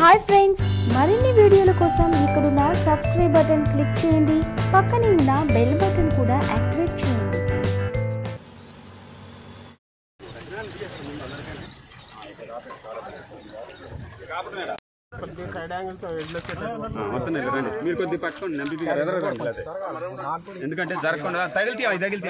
Hi friends మరిన్ని వీడియోల కోసం ఇక్కడున్న సబ్స్క్రైబ్ బటన్ క్లిక్ చేయండి పక్కనే ఉన్న బెల్ బటన్ కూడా యాక్టివేట్ చేయండి వస్తున్నాయి రండి మీరు కొద్దిగా పట్టుకోండి ఎంపీ గారు ఎదరగండి. ఎందుకంటే జరగకుండా తగిలితే అవి తగిలితే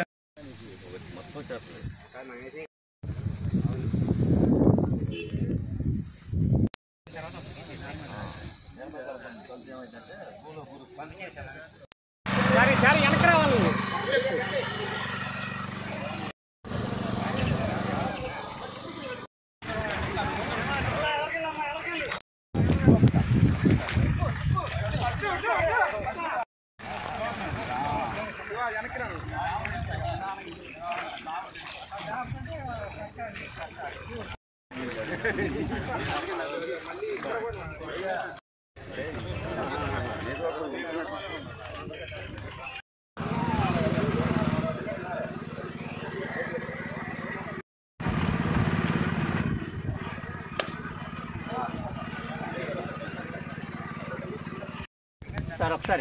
సార్ ఒకసారి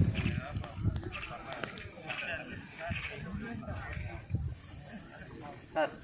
సార్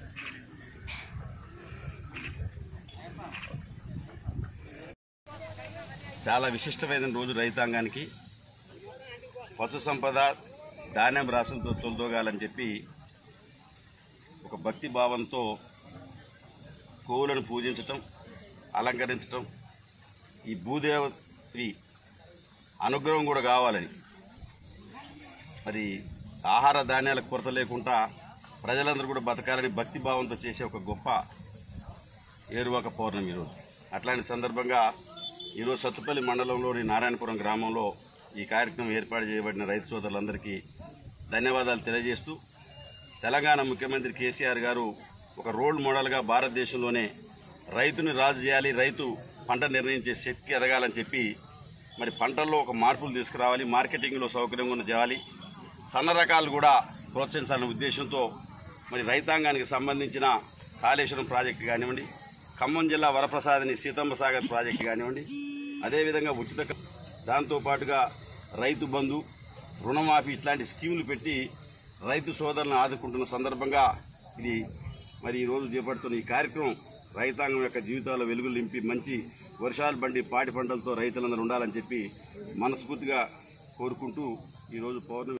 చాలా విశిష్టమైన రోజు రైతాంగానికి పశు సంపద ధాన్యం రాసులతో తొలదోగాలని చెప్పి ఒక భక్తి భావంతో గోవులను పూజించటం అలంకరించటం ఈ భూదేవతి అనుగ్రహం కూడా కావాలని మరి ఆహార ధాన్యాల కొరత లేకుండా ప్రజలందరూ కూడా బతకాలని భక్తి భావంతో చేసే ఒక గొప్ప ఏరువాక పౌర్ణమి ఈరోజు అట్లాంటి సందర్భంగా ఈరోజు సత్తుపల్లి మండలంలోని నారాయణపురం గ్రామంలో ఈ కార్యక్రమం ఏర్పాటు చేయబడిన రైతు సోదరులందరికీ ధన్యవాదాలు తెలియజేస్తూ తెలంగాణ ముఖ్యమంత్రి కేసీఆర్ గారు ఒక రోల్ మోడల్గా భారతదేశంలోనే రైతుని రాజు చేయాలి రైతు పంట నిర్ణయించే శక్తి ఎదగాలని చెప్పి మరి పంటల్లో ఒక మార్పులు తీసుకురావాలి మార్కెటింగ్లో సౌకర్యంగా ఉన్న చేయాలి సన్న రకాలు కూడా ప్రోత్సహించాలనే ఉద్దేశంతో మరి రైతాంగానికి సంబంధించిన కాళేశ్వరం ప్రాజెక్టు కానివ్వండి ఖమ్మం జిల్లా వరప్రసాదిని సీతమ్మ సాగర్ ప్రాజెక్టు కానివ్వండి అదేవిధంగా ఉచిత క- దాంతోపాటుగా రైతు బంధు రుణమాఫీ ఇట్లాంటి స్కీములు పెట్టి రైతు సోదరులను ఆదుకుంటున్న సందర్భంగా ఇది మరి ఈరోజు చేపడుతున్న ఈ కార్యక్రమం రైతాంగం యొక్క జీవితాల్లో వెలుగులు నింపి మంచి వర్షాలు బండి పాటి పంటలతో రైతులందరూ ఉండాలని చెప్పి మనస్ఫూర్తిగా కోరుకుంటూ ఈరోజు పౌర్ణమి